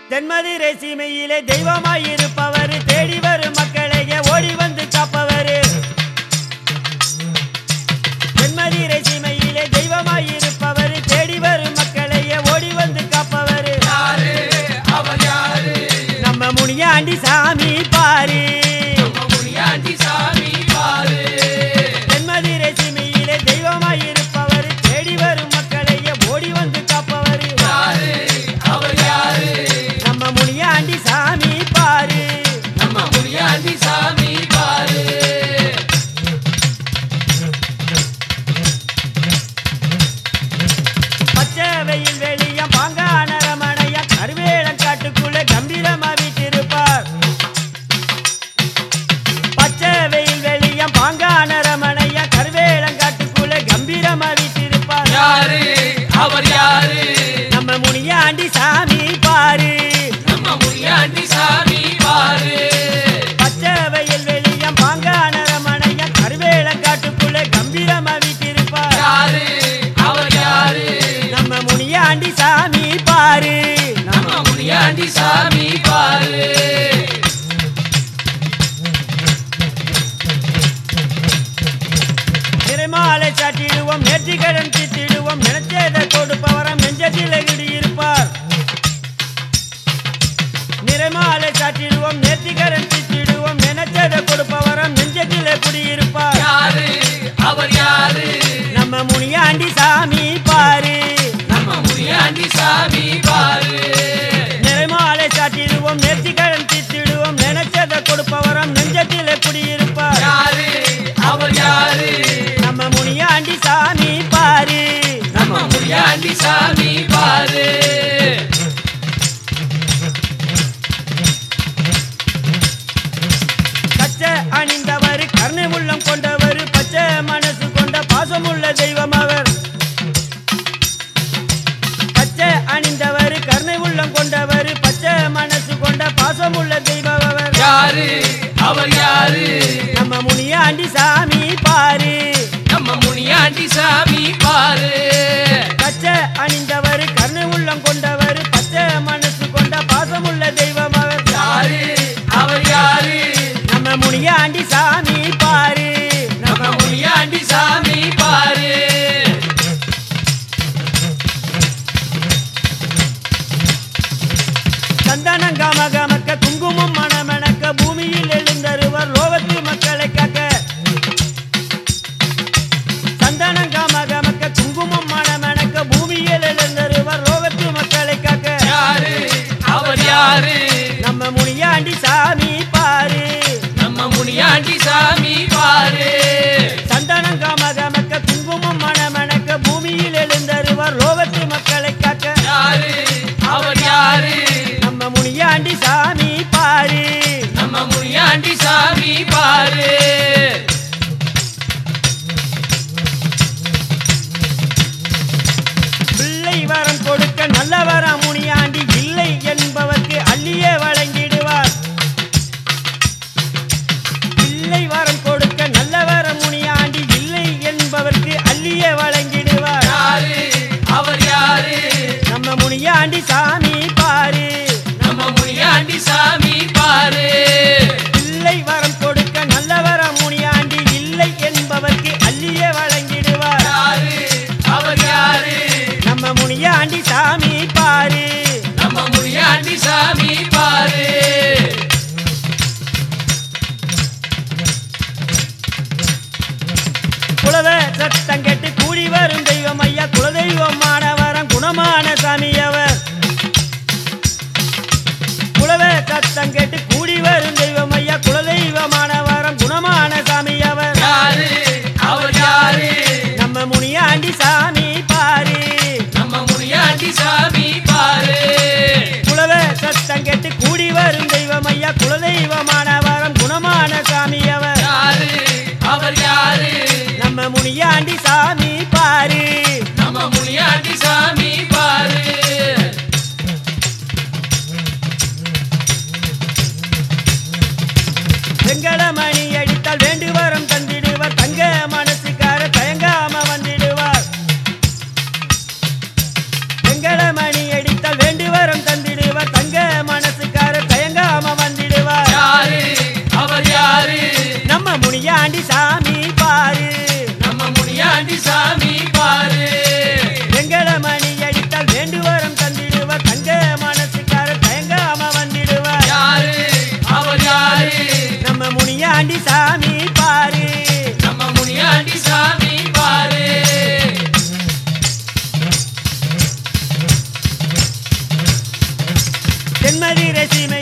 தென்மதுரை சீமையிலே தெய்வமாயிருப்பவர் தேடி வரும் மக்களையே ஓடி வந்து காப்பவர் தென்மதுரை சீமையிலே தெய்வமாயிருப்பவர் தேடி வரும் மக்களையே ஓடி வந்து காப்பவர் யாரு அவர் யாரு நம்ம முனியாண்டி சாமி பாரு நம்ம முனியாண்டி சாமி பாரு தென்மதுரை சீமையிலே தெய்வமாயிருப்பவர் தேடி வரும் மக்களையே ஓடி வந்து காப்பவர் யாரு அவர் யாரு நம்ம முனியாண்டி சாமி பாரு நம்ம முனியாண்டி சாமி பாரு பச்சை வெயில் வெளியம் பாங்கான ரமணையா கருவேலம் காட்டுக்குள்ள கம்பீரமா வீட்டிருப்பார் பச்சை வெயில் வெளியம் பாங்கான ரமணையா கருவேலம் காட்டுக்குள்ள கம்பீரமா வீட்டிருப்பார் யாரு அவர் யாரு நம்ம முனியாண்டி சாமி பாரு நம்ம முனியாண்டி சாமி பாரு பச்சை வெயில் வெளியம் பாங்கான ரமணையா கருவேலம் காட்டுக்குள்ள கம்பீரமா வீட்டிருப்பார் யாரு அவர் யாரு நம்ம முனியாண்டி சாமி பாரு நம்ம முனியாண்டி சாமி பாரு நிறைமாலை சாட்டிடுவோம் நேர்த்திக்கடன் தீட்டிடுவோம் நினைச்சதை கொடுப்பவரம் நெஞ்சத்தில் இருப்பார் நிறைமாலை சாட்டிடுவோம் நேர்த்திக்கடன் தீட்டிடுவோம் நினைச்சதை கொடுப்பவரம் நெஞ்சத்தில் குடியிருப்பார் யாரு அவர் யாரு நம்ம முனியாண்டி சாமி பாரு நம்ம முனியாண்டி சாமி பாரு நிறைமாலை சாட்டிடுவோம் நேர்த்திக்கடன் தீட்டிடுவோம் நினைச்சதை கொடுப்பவரம் நெஞ்சத்தில் குடியிருப்பார் யாரு அவர் யாரு நம்ம முனியாண்டி சாமி பாரு நம்ம முனியாண்டி சாமி பாரு பச்சை அணிந்தவர் கருணை உள்ளம் கொண்டவர் பச்சை மனசு கொண்ட பாசமுள்ள தெய்வம் அவர் பச்சை அணிந்தவர் கருணை உள்ளம் கொண்டவர் பச்சை மனசு கொண்ட பாசமுள்ள தெய்வம் அவர் யாரு அவர் யாரு நம்ம முனியாண்டி சாமி பாரு நம்ம முனியாண்டி சாமி பாரு பச்சை அணிந்தவர் கருணை உள்ளம் கொண்டவர் பச்சை மனசு கொண்ட பாசமுள்ள தெய்வம் அவர் யாரு அவர் யாரு நம்ம முனியாண்டி சாமி பாரு நம்ம முனியாண்டி சாமி பாரு சந்தனம் காம காமக்க குங்குமம் மணமணக்க பூமியில் எழுந்தருவர் லோகத்து மக்களை காக்க சந்தனம் காம காமக்க குங்குமம் மணமணக்க பூமியில் எழுந்தருவர் லோகத்து மக்களை காக்க யாரு அவர் யாரு நம்ம முனியாண்டி சாமி பாரு நம்ம முனியாண்டி சாமி பாரு சந்தனம் காம காமக்க குங்குமம் மணமணக்க பூமியில் எழுந்தருவர் லோகத்து மக்களை காக்க யாரு அவர் யாரு நம்ம முனியாண்டி சாமி பாரு நம்ம முனியாண்டி சாமி பாரு பிள்ளை வரம் கொடுக்க நல்ல வரம் முனியாண்டி இல்லை என்பவர்க்கு அள்ளியே வழங்கிடுவார் பிள்ளை வரம் கொடுக்க நல்ல வரம் முனியாண்டி இல்லை என்பவர்க்கு அள்ளியே வழங்கிடுவார் யாரு அவர் யாரு நம்ம முனியாண்டி சாமி பாரு நம்ம முனியாண்டி சாமி பாரு பிள்ளை வரம் கொடுக்க நல்ல வரம் முனியாண்டி இல்லை என்பவர்க்கு அள்ளியே வழங்கிடுவார் யாரு அவர் யாரு நம்ம முனியாண்டி சாமி பாரு நம்ம முனியாண்டி சாமி பாரு குலத சத்தம் கேட்டு கூடி வரும் தெய்வம் ஐயா குலதெய்வமான வரம் குணமான சாமி அவர் குலவ சத்தம் கேட்டு கூடி வரும் தெய்வம் ஐயா குலதெய்வமான வரம் குணமான சாமி அவர் யாரு அவர் யாரு நம்ம முனியாண்டி சாமி பாரு நம்ம முனியாண்டி சாமி பாரு குலவ சத்தம் கேட்டு கூடி வரும் தெய்வம் ஐயா குலதெய்வமான வரம் குணமான சாமி அவர் யாரு அவர் யாரு நம்ம முனியாண்டி சாமி பாரு நம்ம முனியாண்டி சாமி பாரு வெங்கடமணி அடித்தால் வேண்டு வரம் தந்திடுவார் தங்க மனசுக்கார தயங்காம வந்திடுவார் வெங்கடமணி அடித்தால் வேண்டு வரம் தந்திடுவார் தங்க மதுரை சீமை